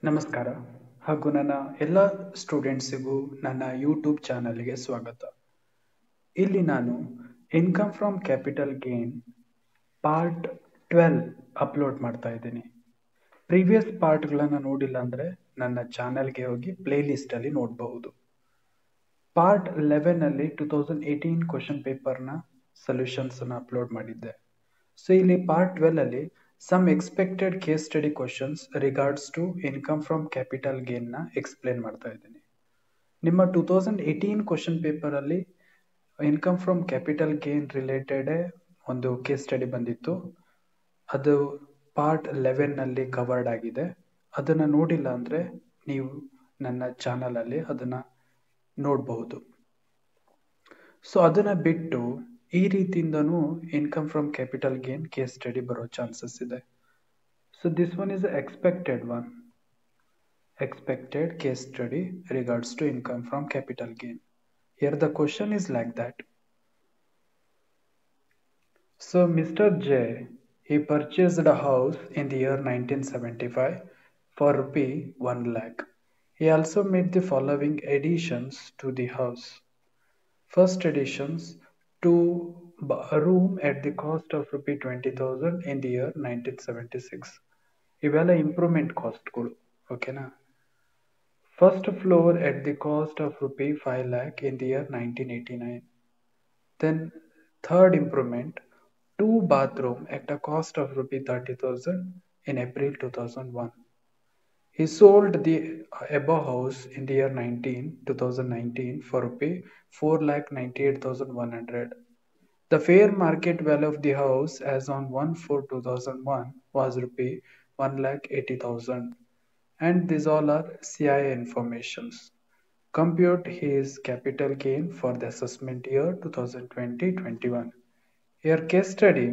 ನಮಸ್ಕಾರ ಹಾಗೂ ನನ್ನ ಎಲ್ಲ ಸ್ಟೂಡೆಂಟ್ಸಿಗೂ ನನ್ನ ಯೂಟ್ಯೂಬ್ ಚಾನಲ್ಗೆ ಸ್ವಾಗತ ಇಲ್ಲಿ ನಾನು income from capital gain part twelve upload ಮಾಡ್ತಾ ಇದ್ದೀನಿ ಪ್ರೀವಿಯಸ್ ಪಾರ್ಟ್ಗಳನ್ನು ನೋಡಿಲ್ಲ ಅಂದರೆ ನನ್ನ ಚಾನಲ್ಗೆ ಹೋಗಿ ಪ್ಲೇ ಲಿಸ್ಟಲ್ಲಿ ನೋಡಬಹುದು ಪಾರ್ಟ್ ಲೆವೆನಲ್ಲಿ ಟೂ ತೌಸಂಡ್ ಏಯ್ಟೀನ್ ಕ್ವಶನ್ ಪೇಪರ್ನ ಸೊಲ್ಯೂಷನ್ಸನ್ನು ಅಪ್ಲೋಡ್ ಮಾಡಿದ್ದೆ ಸೊ ಇಲ್ಲಿ ಪಾರ್ಟ್ ಟ್ವೆಲ್ಲಲ್ಲಿ some expected case study questions regards to income from capital ಗೇನ್ನ ಎಕ್ಸ್ಪ್ಲೇನ್ ಮಾಡ್ತಾ ಇದ್ದೀನಿ ನಿಮ್ಮ ಟೂ ತೌಸಂಡ್ ಏಯ್ಟೀನ್ ಕ್ವಶನ್ ಪೇಪರಲ್ಲಿ ಇನ್ಕಮ್ ಫ್ರಮ್ ಕ್ಯಾಪಿಟಲ್ ಗೇನ್ ರಿಲೇಟೆಡೇ ಒಂದು ಕೇಸ್ ಸ್ಟಡಿ ಬಂದಿತ್ತು ಅದು ಪಾರ್ಟ್ ಲೆವೆನ್ನಲ್ಲಿ ಕವರ್ಡ್ ಆಗಿದೆ ಅದನ್ನು ನೋಡಿಲ್ಲ ಅಂದರೆ ನೀವು ನನ್ನ ಚಾನಲಲ್ಲಿ ಅದನ್ನು ನೋಡಬಹುದು ಸೊ ಅದನ್ನು ಬಿಟ್ಟು ಈ ರೀತಿಯಿಂದನೂ income from capital gain case study ಬರೋ ಚಾನ್ಸಸ್ ಇದೆ so this one is expected one expected case study regards to income from capital gain here the question is like that so mister J he purchased a house in the year 1975 for rupee 1 lakh. He also made the following additions to the house. First additions to a room at the cost of rupee 20,000 in the year 1976. ಇವೆಲ್ಲ improvement ಕಾಸ್ಟ್ಗಳು ಓಕೆನಾ first floor at the cost of rupee five lakh in the year nineteen eighty nine then third improvement two bathroom at a cost of rupee 30,000 in April 2001. He sold the above house in the year 19 2019 for rupee 4,98,100. The fair market value of the house as on 1 4 2001 was rupee 1,80,000 and these all are CIA informations. Compute his capital gain for the assessment year 2020-21. Your case study.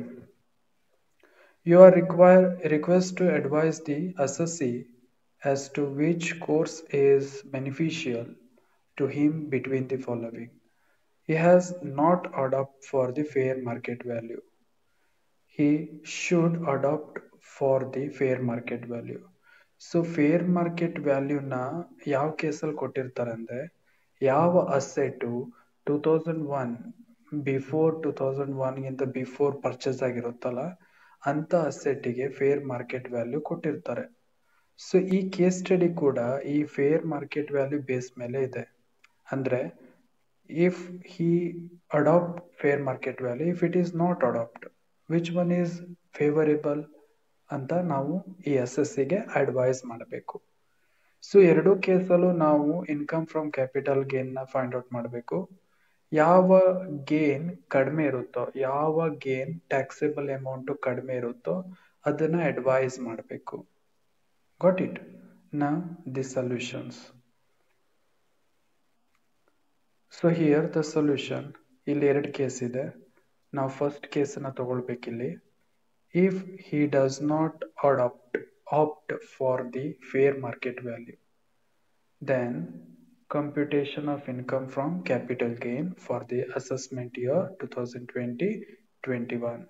You are require, request to advise the assessee as to which course is beneficial to him between the following. He has not adopt for the fair market value. He should adopt for the fair market value. So fair market ವ್ಯಾಲ್ಯೂನ ಯಾವ ಕೇಸಲ್ಲಿ ಕೊಟ್ಟಿರ್ತಾರೆ ಅಂದರೆ ಯಾವ asset two thousand one before two thousand ಒನ್ಗಿಂತ before purchase ಆಗಿರುತ್ತಲ್ಲ ಅಂತ ಅಸೆಟ್ಟಿಗೆ ಫೇರ್ ಮಾರ್ಕೆಟ್ ವ್ಯಾಲ್ಯೂ ಕೊಟ್ಟಿರ್ತಾರೆ ಸೊ ಈ ಕೇಸ್ ಸ್ಟಡಿ ಕೂಡ ಈ ಫೇರ್ ಮಾರ್ಕೆಟ್ ವ್ಯಾಲ್ಯೂ ಬೇಸ್ ಮೇಲೆ ಇದೆ ಅಂದರೆ if he adapt fair market value if it is not adapt which one is favourable ಅಂತ ನಾವು ಈ ಎಸ್ ಎಸ್ ಸಿಗೆ ಅಡ್ವೈಸ್ ಮಾಡಬೇಕು ಸೊ ಎರಡೂ ಕೇಸಲ್ಲೂ ನಾವು ಇನ್ಕಮ್ ಫ್ರಮ್ ಕ್ಯಾಪಿಟಲ್ ಗೇನ್ನ ಫೈಂಡ್ ಔಟ್ ಮಾಡಬೇಕು ಯಾವ ಗೇನ್ ಕಡಿಮೆ ಇರುತ್ತೋ ಯಾವ ಗೇನ್ ಟ್ಯಾಕ್ಸೇಬಲ್ ಅಮೌಂಟು ಕಡಿಮೆ ಇರುತ್ತೋ ಅದನ್ನ ಅಡ್ವೈಸ್ ಮಾಡಬೇಕು ಗಾಟ್ ಇಟ್ ನಾ the solutions so here the solution ಇಲ್ಲಿ ಎರಡು ಕೇಸ್ ಇದೆ ನಾವು ಫಸ್ಟ್ ಕೇಸನ್ನು ತಗೊಳ್ಬೇಕಿಲ್ಲಿ if he does not adapt opt for the fair market value then computation of income from capital gain for the assessment year 2020-21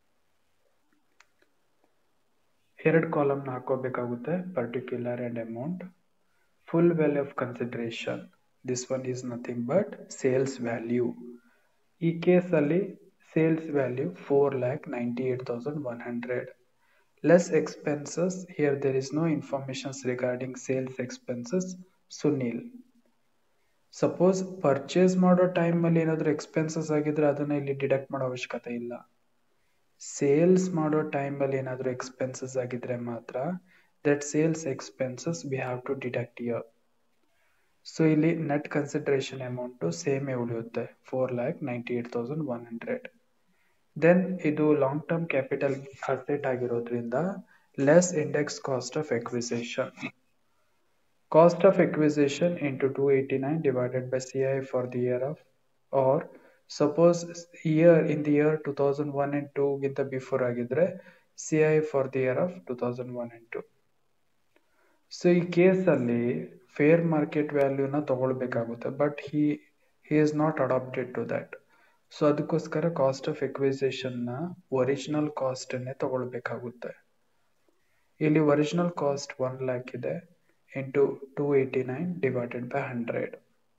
ಎರಡು ಕಾಲಮ್ನ ಹಾಕೋಬೇಕಾಗುತ್ತೆ particular and amount full value of consideration this one is nothing but sales value ಈ ಕೇಸಲ್ಲಿ sales value four lakh ninety eight thousand one hundred less expenses here there is no informations regarding sales expenses Sunil suppose purchase ಮಾಡೋ ಟೈಮಲ್ಲಿ ಏನಾದರೂ expenses ಆಗಿದ್ರೆ ಅದನ್ನ ಇಲ್ಲಿ deduct ಮಾಡೋ ಅವಶ್ಯಕತೆ ಇಲ್ಲ ಸೇಲ್ಸ್ ಮಾಡೋ ಟೈಮಲ್ಲಿ ಏನಾದರೂ ಎಕ್ಸ್ಪೆನ್ಸಸ್ ಆಗಿದ್ರೆ ಮಾತ್ರ that sales expenses we have to deduct here so ಇಲ್ಲಿ ನೆಟ್ ಕನ್ಸಿಡರೇಷನ್ ಅಮೌಂಟು ಸೇಮೇ ಉಳಿಯುತ್ತೆ four lakh ninety eight thousand one hundred then ಇದು ಲಾಂಗ್ ಟರ್ಮ್ ಕ್ಯಾಪಿಟಲ್ ಅಸೆಟ್ ಆಗಿರೋದ್ರಿಂದ less index cost of acquisition cost of acquisition into 289 divided by CI for the year of or suppose year in the year 2001 and 2 ಗಿಂತ before ಆಗಿದ್ರೆ CI for the year of 2001 and 2 so ಈ ಕೇಸಲ್ಲಿ fair market ವ್ಯಾಲ್ಯೂನ ತಗೊಳ್ಬೇಕಾಗುತ್ತೆ but he he is not adapted to that so ಅದಕ್ಕೋಸ್ಕರ cost of ಎಕ್ವಿಸೇಷನ್ನ original ಕಾಸ್ಟನ್ನೇ ತಗೊಳ್ಬೇಕಾಗುತ್ತೆ ಇಲ್ಲಿ ಒರಿಜಿನಲ್ ಕಾಸ್ಟ್ ಒನ್ ಲ್ಯಾಕ್ ಇದೆ into two eighty nine divided by hundred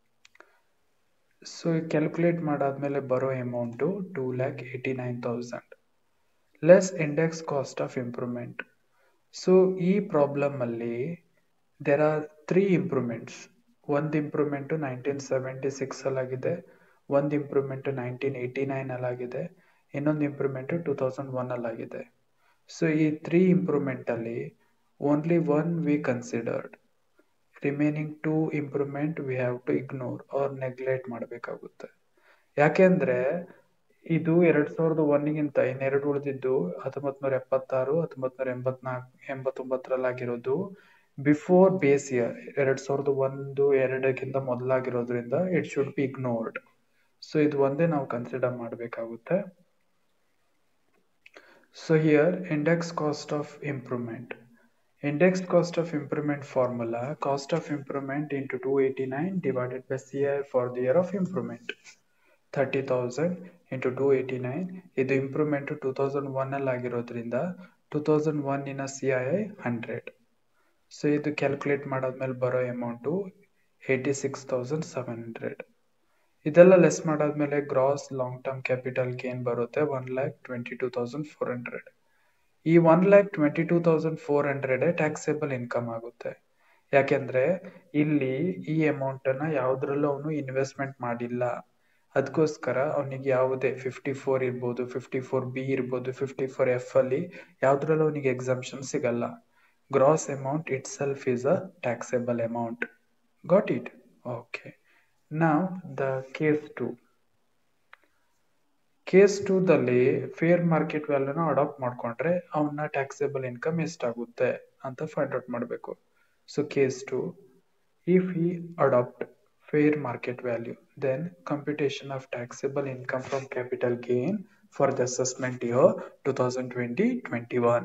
so calculate ಮಾಡಾದ್ಮೇಲೆ ಬರೋ amount two lakh eighty nine thousand less index cost of improvement so ಈ ಪ್ರಾಬ್ಲಮಲ್ಲಿ ದೆರ್ ಆರ್ ತ್ರೀ ಇಂಪ್ರೂವ್ಮೆಂಟ್ಸ್ ಒಂದು ಇಂಪ್ರೂವ್ಮೆಂಟು ನೈನ್ಟೀನ್ ಸೆವೆಂಟಿ ಸಿಕ್ಸಲ್ಲಾಗಿದೆ ಒಂದು ಇಂಪ್ರೂವ್ಮೆಂಟು ನೈನ್ಟೀನ್ ಏಯ್ಟಿ ನೈನಲ್ಲಾಗಿದೆ ಇನ್ನೊಂದು ಇಂಪ್ರೂವ್ಮೆಂಟು ಟೂ ತೌಸಂಡ್ ಒನ್ನಲ್ಲಾಗಿದೆ ಸೊ ಈ ತ್ರೀ ಇಂಪ್ರೂವ್ಮೆಂಟಲ್ಲಿ only one we considered remaining two improvement we have to ignore or neglect ಮಾಡಬೇಕಾಗುತ್ತೆ ಯಾಕೆಂದ್ರೆ ಇದು ಎರಡ್ ಸಾವಿರದ ಒಂದಿಗಿಂತ ಇನ್ನೆರಡು ಉಳಿದಿದ್ದು ಹತ್ತೊಂಬತ್ ನೂರ ಎಪ್ಪತ್ತಾರು ಹತ್ತೊಂಬತ್ ನೂರ ಎಂಬತ್ನಾಲ್ಕು ಎಂಬತ್ತೊಂಬತ್ತರಲ್ಲಾಗಿರೋದು ಬಿಫೋರ್ ಬೇಸ್ ಇಯರ್ ಎರಡ್ ಸಾವಿರದ ಒಂದು ಎರಡಕ್ಕಿಂತ ಮೊದಲಾಗಿರೋದ್ರಿಂದ it should be ignored so ಇದು ಒಂದೇ ನಾವು ಕನ್ಸಿಡರ್ ಮಾಡಬೇಕಾಗುತ್ತೆ so here index cost of improvement Index cost of improvement formula cost of improvement into 289 divided by CI for the year of improvement 30,000 into 289 ಇದು ಇಂಪ್ರೂವ್ಮೆಂಟ್ ಟೂ ತೌಸಂಡ್ ಒನ್ ಅಲ್ಲಿ ಆಗಿರೋದ್ರಿಂದ two thousand one ಇನ C I I hundred so ಇದು calculate ಮಾಡಾದ್ಮೇಲೆ ಬರೋ amount eighty six thousand seven hundred ಇದೆಲ್ಲ less ಮಾಡಾದ್ಮೇಲೆ gross long term capital gain ಬರುತ್ತೆ one lakh twenty two thousand four hundred ಈ one lakh twenty two thousand four hundred taxable income ಆಗುತ್ತೆ ಯಾಕೆಂದ್ರೆ ಇಲ್ಲಿ ಈ ಅಮೌಂಟ್ ಅನ್ನ ಯಾವ್ದ್ರಲ್ಲೂ ಅವನು ಇನ್ವೆಸ್ಟ್ಮೆಂಟ್ ಮಾಡಿಲ್ಲ ಅದಕ್ಕೋಸ್ಕರ ಅವನಿಗೆ ಯಾವುದೇ ಫಿಫ್ಟಿ ಫೋರ್ ಇರ್ಬೋದು ಫಿಫ್ಟಿ ಫೋರ್ ಬಿ ಇರ್ಬೋದು ಫಿಫ್ಟಿ ಫೋರ್ ಎಫ್ ಅಲ್ಲಿ ಯಾವ್ದ್ರಲ್ಲೂ ಅವನಿಗೆ ಎಕ್ಸಾಮ್ಷನ್ ಸಿಗಲ್ಲ gross amount itself is a taxable amount got it okay ನಾವ್ ದ ಕೇಸ್ ಟು ಕೇಸ್ ಟೂದಲ್ಲಿ ಫೇರ್ ಮಾರ್ಕೆಟ್ ವ್ಯಾಲ್ಯೂನ ಅಡಾಪ್ಟ್ ಮಾಡ್ಕೊಂಡ್ರೆ ಅವನ ಟ್ಯಾಕ್ಸೇಬಲ್ ಇನ್ಕಮ್ ಎಷ್ಟಾಗುತ್ತೆ ಅಂತ ಫೈಂಡ್ ಔಟ್ ಮಾಡಬೇಕು ಸೊ ಕೇಸ್ ಟು ಇಫ್ ಈ adopt fair market value then computation of taxable income from capital gain for the assessment year two thousand twenty twenty one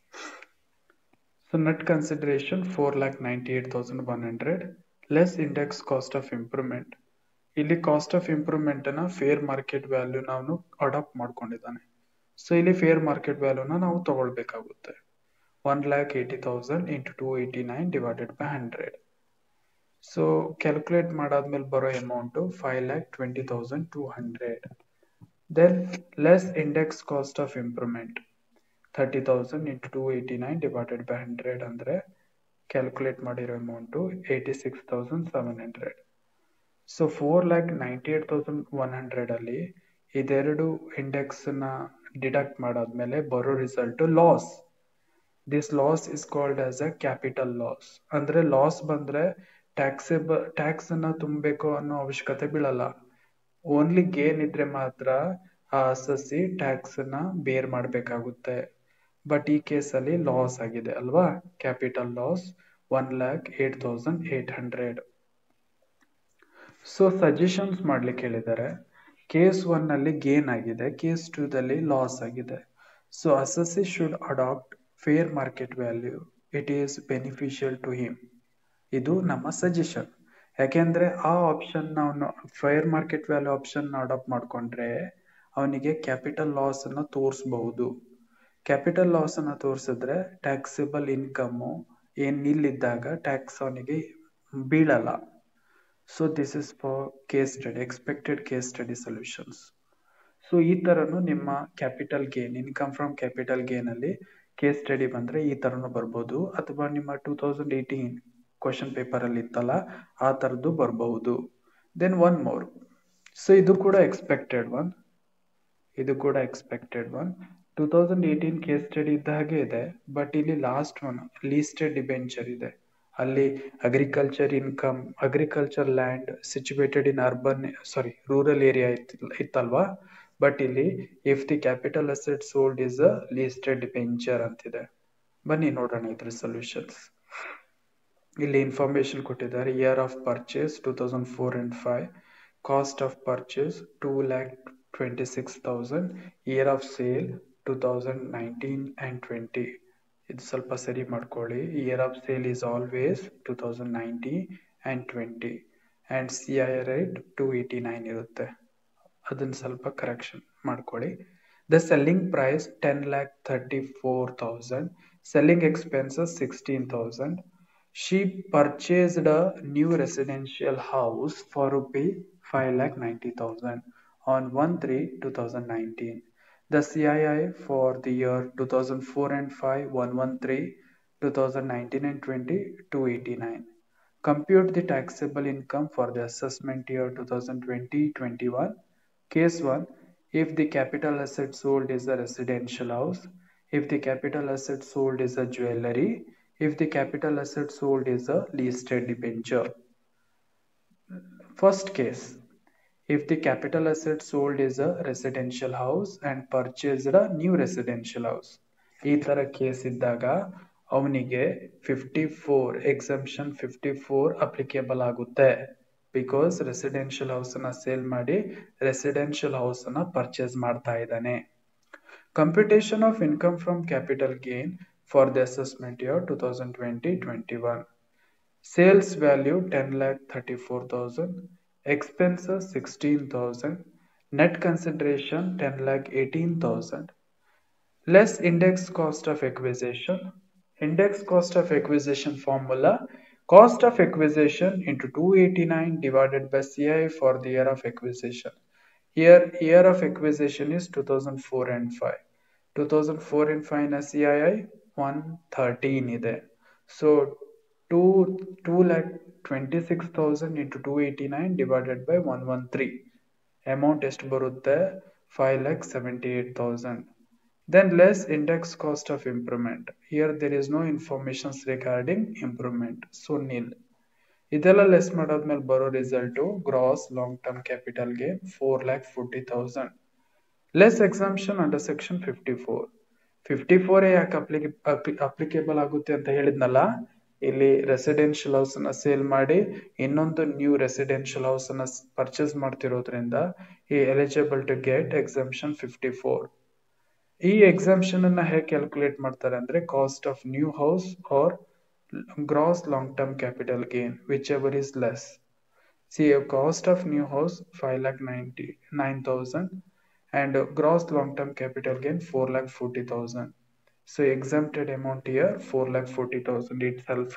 so net consideration four lakh ninety eight thousand one hundred less index cost of improvement ಇಲ್ಲಿ cost of improvement ಅನ್ನ fair market value ನಾವು adopt ಮಾಡ್ಕೊಂಡಿದ್ದಾನೆ so ಇಲ್ಲಿ fair market ವ್ಯಾಲ್ಯೂನ ನಾವು ತಗೊಳ್ಬೇಕಾಗುತ್ತೆ one lakh eighty thousand into two eighty nine divided by hundred so calculate ಮಾಡಾದ್ಮೇಲೆ ಬರೋ amount five lakh twenty thousand two hundred then less index cost of improvement thirty thousand into two eighty nine divided by hundred ಅಂದರೆ calculate ಮಾಡಿರೋ amount eighty six thousand seven hundred so four lakh ninety eight thousand one hundred ಅಲ್ಲಿ ಇದೆರಡು index ನ deduct ಮಾಡಾದ್ಮೇಲೆ ಬರೋ result loss this loss is called as a capital loss ಅಂದ್ರೆ loss ಬಂದ್ರೆ taxable tax ಅನ್ನ ತುಂಬಬೇಕು ಅನ್ನೋ ಅವಶ್ಯಕತೆ ಬೀಳಲ್ಲ ಓನ್ಲಿ ಗೇನ್ ಇದ್ರೆ ಮಾತ್ರ ಆ ಅಸಸಿ ಟ್ಯಾಕ್ಸ್ ನ ಬೇರ್ ಮಾಡಬೇಕಾಗುತ್ತೆ ಬಟ್ ಈ ಕೇಸಲ್ಲಿ ಲಾಸ್ ಆಗಿದೆ ಅಲ್ವಾ capital loss one lakh eight thousand eight hundred so suggestions ಮಾಡ್ಲಿಕ್ಕೆ ಹೇಳಿದ್ದಾರೆ ಕೇಸ್ ಒನ್ ನಲ್ಲಿ ಗೇನ್ ಆಗಿದೆ ಕೇಸ್ ಟೂ ದಲ್ಲಿ ಲಾಸ್ ಆಗಿದೆ so assessee should adopt fair market value it is beneficial to him ಇದು ನಮ್ಮ ಸಜೆಷನ್ ಯಾಕೆಂದ್ರೆ ಆ ಆಪ್ಷನ್ ನಾವು fair market value option adopt ಮಾಡ್ಕೊಂಡ್ರೆ ಅವನಿಗೆ ಕ್ಯಾಪಿಟಲ್ ಲಾಸ್ ಅನ್ನು ತೋರಿಸಬಹುದು ಕ್ಯಾಪಿಟಲ್ ಲಾಸ್ ಅನ್ನ ತೋರಿಸಿದ್ರೆ ಟ್ಯಾಕ್ಸಿಬಲ್ ಇನ್ಕಮ್ ಏನ್ ನಿಲ್ಲಿದ್ದಾಗ ಟ್ಯಾಕ್ಸ್ ಅವನಿಗೆ ಬೀಳಲ್ಲ so this is for case study expected case study solutions so ಈ ತರನು ನಿಮ್ಮ capital gain income from capital gain ಅಲ್ಲಿ ಕೇಸ್ ಸ್ಟಡಿ ಬಂದ್ರೆ ಈ ತರನು ಬರ್ಬೋದು ಅಥವಾ ನಿಮ್ಮ two thousand eighteen question paper ಅಲ್ಲಿ ಇತ್ತಲ್ಲ ಆ ತರದ್ದು ಬರಬಹುದು ದೆನ್ ಒನ್ ಮೋರ್ ಸೊ ಇದು ಕೂಡ ಎಕ್ಸ್ಪೆಕ್ಟೆಡ್ ಒನ್ ಇದು ಕೂಡ expected one two thousand eighteen case study ಇದ್ದ ಹಾಗೆ ಇದೆ ಬಟ್ ಇಲ್ಲಿ ಲಾಸ್ಟ್ ಒನ್ ಲೀಸ್ಟೆಡ್ ಡಿಬೆಂಚರ್ ಇದೆ ಅಲ್ಲಿ agriculture income agriculture land situated in urban sorry rural area ಇತ್ತಲ್ವಾ ಬಟ್ ಇಲ್ಲಿ if the capital asset sold is a listed debenture ಅಂತಿದೆ ಬನ್ನಿ ನೋಡೋಣ ಇದ್ರ ಸೊಲ್ಯೂಷನ್ಸ್ ಇಲ್ಲಿ ಇನ್ಫಾರ್ಮೇಶನ್ ಕೊಟ್ಟಿದ್ದಾರೆ year of purchase two thousand four and five cost of purchase two lakh twenty six thousand year of sale two thousand nineteen and twenty ಇದು ಸ್ವಲ್ಪ ಸರಿ ಮಾಡ್ಕೊಳ್ಳಿ year of sale is always two thousand ninety and twenty and C I rate two eighty nine ಇರುತ್ತೆ ಅದನ್ನ ಸ್ವಲ್ಪ correction ಮಾಡ್ಕೊಳ್ಳಿ the selling price ten lakh thirty four thousand selling expenses sixteen thousand She purchased a new residential house for rupee 5 lakh 90,000 on 1-3-2019. The CII for the year 2004 and 5 113 2019 and 20 289. Compute the taxable income for the assessment year 2020-21. Case 1. If the capital asset sold is a residential house, if the capital asset sold is a jewelry, if the capital asset sold is a listed debenture. First case. If the capital asset sold is a residential house and purchased a new residential house. ಈ ತರ case ಇದ್ದಾಗ ಅವನಿಗೆ fifty four exemption fifty four applicable ಆಗುತ್ತೆ because residential house ಅನ್ನ sale ಮಾಡಿ residential house ಅನ್ನ purchase ಮಾಡ್ತಾ ಇದ್ದಾನೆ computation of income from capital gain for the assessment year two thousand twenty twenty one sales value ten lakh thirty four thousand expenses 16,000, net consideration 10 lakh 18,000, less index cost of acquisition. Index cost of acquisition formula cost of acquisition into 289 divided by CI for the year of acquisition. Here, year of acquisition is 2004 and 5. 2004 and 5 na CII 113 ಇದೆ. So, 2, 2 lakh 26,000 into 289 divided by 113. Amount ಎಷ್ಟು ಬರುತ್ತೆ 5 lakh 78,000. Then less index cost of improvement. Here there is no informations regarding improvement. So nil. ಇದೆಲ್ಲ less ಮಾಡಾದ್ಮೇಲೆ ಬರೋ result gross long term capital gain four lakh forty thousand less exemption under section fifty four fifty four ಯಾಕೆ ಅಪ್ಲಿಕೆ applicable ಆಗುತ್ತೆ ಅಂತ ಹೇಳಿದ್ನಲ್ಲ ಇಲ್ಲಿ residential house ಅನ್ನ ಸೇಲ್ ಮಾಡಿ ಇನ್ನೊಂದು ನ್ಯೂ ರೆಸಿಡೆನ್ಷಿಯಲ್ ಹೌಸ್ ಅನ್ನ ಪರ್ಚೇಸ್ ಮಾಡ್ತಿರೋದ್ರಿಂದ ಈ eligible to get exemption fifty four ಈ ಎಕ್ಸಾಮ್ಷನ್ ಅನ್ನ ಹೇಗೆ ಕ್ಯಾಲ್ಕುಲೇಟ್ ಮಾಡ್ತಾರೆ ಅಂದ್ರೆ cost of new house or gross long term capital gain whichever is less see cost of new house five lakh ninety nine thousand and gross long term capital gain four lakh forty thousand So exempted amount here 4 lakh 40,000 itself.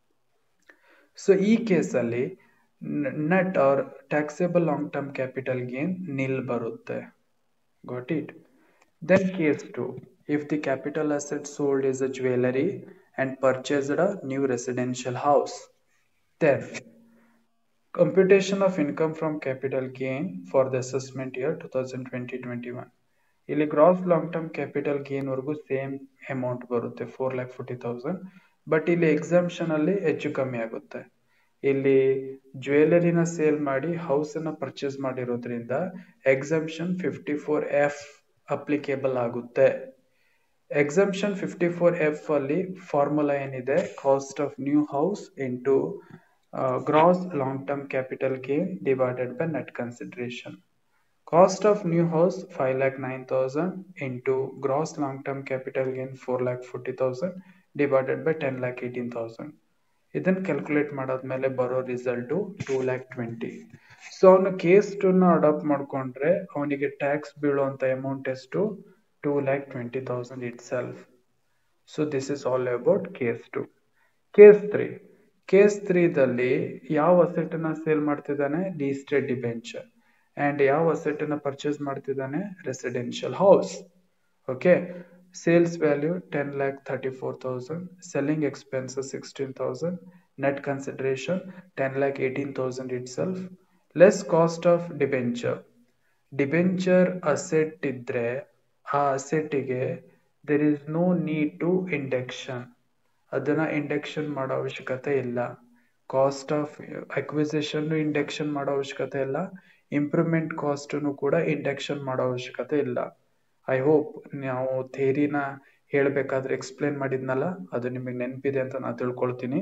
So ಈ ಕೇಸಲ್ಲಿ net or taxable long term capital gain nil ಬರುತ್ತೆ got it then case two if the capital asset sold is a jewellery and purchased a new residential house then computation of income from capital gain for the assessment year two thousand twenty twenty one ಇಲ್ಲಿ gross long term capital gain ವರೆಗೂ same amount ಬರುತ್ತೆ four lakh forty thousand but ಇಲ್ಲಿ exemption ಅಲ್ಲಿ ಹೆಚ್ಚು ಕಮ್ಮಿ ಆಗುತ್ತೆ ಇಲ್ಲಿ ಜ್ಯುವೆಲರಿನ sale ಮಾಡಿ ಹೌಸ್ ಅನ್ನ ಪರ್ಚೇಸ್ ಮಾಡಿರೋದ್ರಿಂದ exemption fifty four F applicable ಆಗುತ್ತೆ ಎಕ್ಸಾಮ್ಷನ್ ಫಿಫ್ಟಿ ಫೋರ್ ಎಫ್ ಅಲ್ಲಿ ಫಾರ್ಮುಲಾ ಏನಿದೆ cost of new house into gross long term capital gain divided by net consideration Cost of new house 5 lakh 9000 into gross long term capital gain 4 lakh 40000 divided by 10 lakh 18000 ಇದನ್ನ calculate ಮಾಡಾದ್ಮೇಲೆ ಬರೋ result two lakh twenty so ಅವನು case ಟೂನ adopt ಮಾಡ್ಕೊಂಡ್ರೆ ಅವನಿಗೆ tax ಬೀಳುವಂತ amount ಎಷ್ಟು two lakh twenty thousand itself so this is all about case two case three case ತ್ರೀದಲ್ಲಿ ಯಾವ ಅಸೆಟ್ ಅನ್ನ ಸೇಲ್ ಮಾಡ್ತಿದ್ದಾನೆ ಲೀಸ್ಟೆಡ್ ಡಿಬೆಂಚರ್ ಅಂಡ್ ಯಾವ ಅಸೆಟ್ ಅನ್ನ ಪರ್ಚೇಸ್ ಮಾಡ್ತಿದ್ದಾನೆ residential house okay sales value ten lakh thirty four thousand selling expenses sixteen thousand net consideration ten lakh eighteen thousand it self less cost of debenture debenture asset ಇದ್ರೆ ಆ ಅಸೆಟ್ಟಿಗೆ there is no need to indexation ಅದನ್ನ indexation ಮಾಡೋ ಅವಶ್ಯಕತೆ ಇಲ್ಲ cost of acquisition induction ಮಾಡೋ ಅವಶ್ಯಕತೆ ಇಲ್ಲ ಇಂಪ್ರೂವ್ಮೆಂಟ್ ಕಾಸ್ಟನ್ನು ಕೂಡ ಇಂಡೆಕ್ಷನ್ ಮಾಡೋ ಅವಶ್ಯಕತೆ ಇಲ್ಲ ಐ ಹೋಪ್ ನಾವು ಥೇರಿನ ಹೇಳಬೇಕಾದ್ರೆ ಎಕ್ಸ್ಪ್ಲೇನ್ ಮಾಡಿದ್ನಲ್ಲ ಅದು ನಿಮಗೆ ನೆನಪಿದೆ ಅಂತ ನಾನು ತಿಳ್ಕೊಳ್ತೀನಿ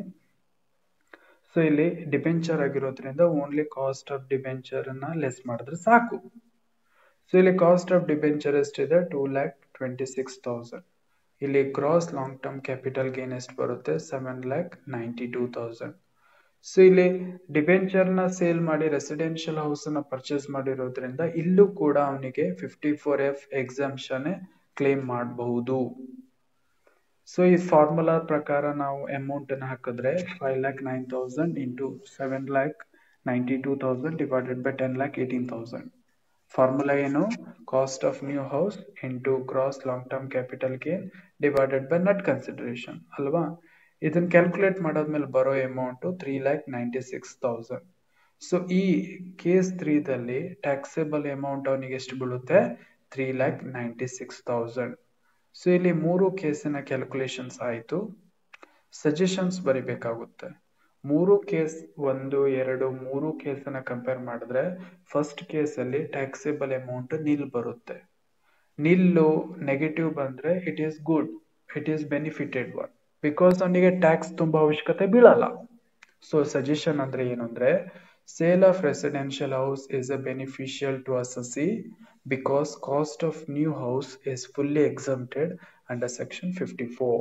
ಸೊ ಇಲ್ಲಿ ಡಿಬೆಂಚರ್ ಆಗಿರೋದ್ರಿಂದ ಓನ್ಲಿ ಕಾಸ್ಟ್ ಆಫ್ ಡಿಬೆಂಚರ್ ಅನ್ನ ಲೆಸ್ ಮಾಡಿದ್ರೆ ಸಾಕು ಸೊ ಇಲ್ಲಿ ಕಾಸ್ಟ್ ಆಫ್ ಡಿಬೆಂಚರ್ ಎಷ್ಟಿದೆ two lakh twenty six thousand ಇಲ್ಲಿ gross long term capital gain ಎಷ್ಟು ಬರುತ್ತೆ seven lakh ninety two thousand so ಇಲ್ಲಿ ಡಿಬೆಂಚರ್ ನ ಸೇಲ್ ಮಾಡಿ ರೆಸಿಡೆನ್ಷಿಯಲ್ ಹೌಸ್ ಅನ್ನ ಪರ್ಚೇಸ್ ಮಾಡಿರೋದ್ರಿಂದ ಇಲ್ಲೂ ಕೂಡ ಅವನಿಗೆ fifty four F exemption claim ಮಾಡಬಹುದು ಸೊ ಈ ಫಾರ್ಮುಲಾ ಪ್ರಕಾರ ನಾವು ಅಮೌಂಟ್ ಅನ್ನು ಹಾಕಿದ್ರೆ five lac nine thousand into seven lakh ninety two thousand divided by ten lakh eighteen thousand formula ಏನು cost of new house into gross long term capital gain divided by net consideration ಅಲ್ವಾ ಇದನ್ನ calculate ಮಾಡಾದ್ಮೇಲೆ ಬರೋ amount three lakh ninety six thousand so ಈ case ತ್ರೀದಲ್ಲಿ taxable amount ಅವನಿಗೆ ಎಷ್ಟು ಬೀಳುತ್ತೆ three lakh ninety six thousand so ಇಲ್ಲಿ ಮೂರು ಕೇಸಿನ ಕ್ಯಾಲ್ಕುಲೇಷನ್ಸ್ ಆಯಿತು ಸಜೆಷನ್ಸ್ ಬರಿಬೇಕಾಗುತ್ತೆ ಮೂರು ಕೇಸ್ ಒಂದು ಎರಡು ಮೂರು ಕೇಸನ್ನ ಕಂಪೇರ್ ಮಾಡಿದ್ರೆ ಫಸ್ಟ್ ಕೇಸಲ್ಲಿ ಟ್ಯಾಕ್ಸೇಬಲ್ ಅಮೌಂಟ್ ನಿಲ್ ಬರುತ್ತೆ ನಿಲ್ಲು ನೆಗೆಟಿವ್ ಬಂದ್ರೆ it is good it is benefited one because ಅವನಿಗೆ ಟ್ಯಾಕ್ಸ್ ತುಂಬಾ ಅವಶ್ಯಕತೆ ಬೀಳಲ್ಲ ಸೊ ಸಜೆಷನ್ ಅಂದ್ರೆ ಏನು ಅಂದ್ರೆ sale of residential house is a beneficial to assessee because cost of new house is fully exempted under section fifty four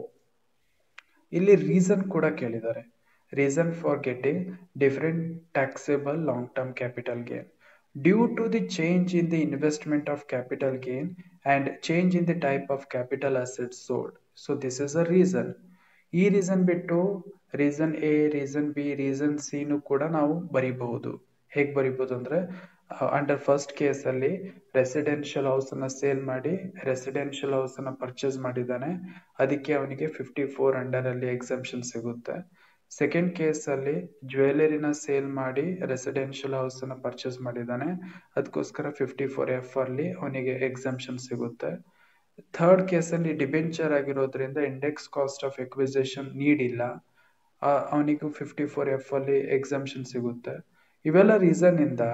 ಇಲ್ಲಿ reason ಕೂಡ ಕೇಳಿದ್ದಾರೆ reason for getting different taxable long-term capital gain due to the change in the investment of capital gain and change in the type of capital assets sold so this is a reason ಈ reason ಬಿಟ್ಟು reason A reason B reason C ನು ಕೂಡ ನಾವು ಬರಿಬಹುದು ಹೇಗ್ ಬರಿಬಹುದು ಅಂದ್ರೆ under first case ಅಲ್ಲಿ ರೆಸಿಡೆನ್ಷಿಯಲ್ ಹೌಸ್ ಅನ್ನ ಸೇಲ್ ಮಾಡಿ ರೆಸಿಡೆನ್ಷಿಯಲ್ ಹೌಸ್ ಅನ್ನ ಪರ್ಚೇಸ್ ಮಾಡಿದ್ದಾನೆ ಅದಕ್ಕೆ ಅವನಿಗೆ ಫಿಫ್ಟಿ ಫೋರ್ ಅಂಡರ್ ಅಲ್ಲಿ ಎಕ್ಸಂಪ್ಷನ್ ಸಿಗುತ್ತೆ ಸೆಕೆಂಡ್ ಕೇಸ್ ಅಲ್ಲಿ ಜ್ಯುವೆಲರಿನ ಸೇಲ್ ಮಾಡಿ ರೆಸಿಡೆನ್ಷಿಯಲ್ ಹೌಸ್ ಅನ್ನ ಪರ್ಚೇಸ್ ಮಾಡಿದ್ದಾನೆ ಅದಕ್ಕೋಸ್ಕರ ಫಿಫ್ಟಿ ಫೋರ್ ಎಫ್ ಅಲ್ಲಿ ಅವನಿಗೆ ಎಕ್ಸಂಪ್ಷನ್ ಸಿಗುತ್ತೆ ಥರ್ಡ್ ಕೇಸ್ ಅಲ್ಲಿ ಡಿಬೆಂಚರ್ ಆಗಿರೋದ್ರಿಂದ ಇಂಡೆಕ್ಸ್ ಕಾಸ್ಟ್ ಆಫ್ ಎಕ್ವಿಸೇಷನ್ ನೀಡಿಲ್ಲ ಅವನಿಗೂ ಫಿಫ್ಟಿ ಫೋರ್ ಎಫ್ ಅಲ್ಲಿ ಎಕ್ಸಂಪ್ಷನ್ ಸಿಗುತ್ತೆ ಇವೆಲ್ಲ ರೀಸನ್ ಇಂದ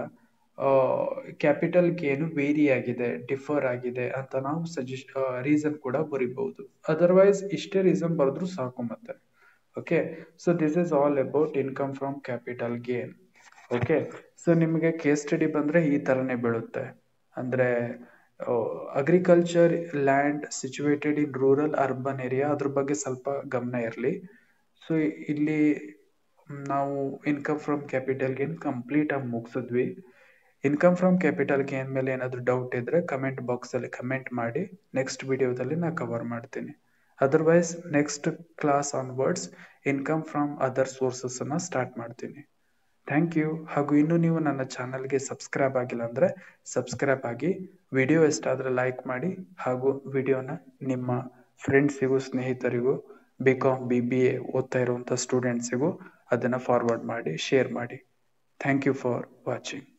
ಕ್ಯಾಪಿಟಲ್ ಗೇನು ವೇರಿ ಆಗಿದೆ ಡಿಫರ್ ಆಗಿದೆ ಅಂತ ನಾವು ಸಜೆಸ್ಟ್ ರೀಸನ್ ಕೂಡ ಬರಿಬಹುದು ಅದರ್ವೈಸ್ ಇಷ್ಟೇ ರೀಸನ್ ಬರೆದ್ರು ಸಾಕು ಮತ್ತೆ okay so this is all about income from capital gain okay so ನಿಮಗೆ ಕೇಸ್ ಸ್ಟಡಿ ಬಂದ್ರೆ ಈ ತರನೇ ಬೀಳುತ್ತೆ ಅಂದ್ರೆ agriculture land situated in rural urban area ಅದ್ರ ಬಗ್ಗೆ ಸ್ವಲ್ಪ ಗಮನ ಇರಲಿ ಸೊ ಇಲ್ಲಿ ನಾವು income from capital gain complete ಆಗಿ ಮುಗಿಸಿದ್ವಿ ಇನ್ಕಮ್ ಫ್ರಮ್ ಕ್ಯಾಪಿಟಲ್ ಗೇನ್ ಮೇಲೆ ಏನಾದ್ರು ಡೌಟ್ ಇದ್ರೆ ಕಮೆಂಟ್ ಬಾಕ್ಸ್ ಅಲ್ಲಿ ಕಮೆಂಟ್ ಮಾಡಿ ನೆಕ್ಸ್ಟ್ ವಿಡಿಯೋದಲ್ಲಿ ನಾ ಕವರ್ ಮಾಡ್ತೀನಿ otherwise next class onwards income from other sources ಅನ್ನ ಸ್ಟಾರ್ಟ್ ಮಾಡ್ತೀನಿ ಥ್ಯಾಂಕ್ ಯು ಹಾಗೂ ಇನ್ನು ನೀವು ನನ್ನ ಚಾನಲ್ಗೆ ಸಬ್ಸ್ಕ್ರೈಬ್ ಆಗಿಲ್ಲ ಅಂದ್ರೆ ಸಬ್ಸ್ಕ್ರೈಬ್ ಆಗಿ ವಿಡಿಯೋ ಇಷ್ಟ ಆದ್ರೆ ಲೈಕ್ ಮಾಡಿ ಹಾಗೂ ವಿಡಿಯೋನ ನಿಮ್ಮ ಫ್ರೆಂಡ್ಸಿಗೂ ಸ್ನೇಹಿತರಿಗೂ B com B B A ಓದ್ತಾ ಇರುವಂಥ ಸ್ಟೂಡೆಂಟ್ಸಿಗೂ ಅದನ್ನು ಫಾರ್ವರ್ಡ್ ಮಾಡಿ ಶೇರ್ ಮಾಡಿ ಥ್ಯಾಂಕ್ ಯು ಫಾರ್ ವಾಚಿಂಗ್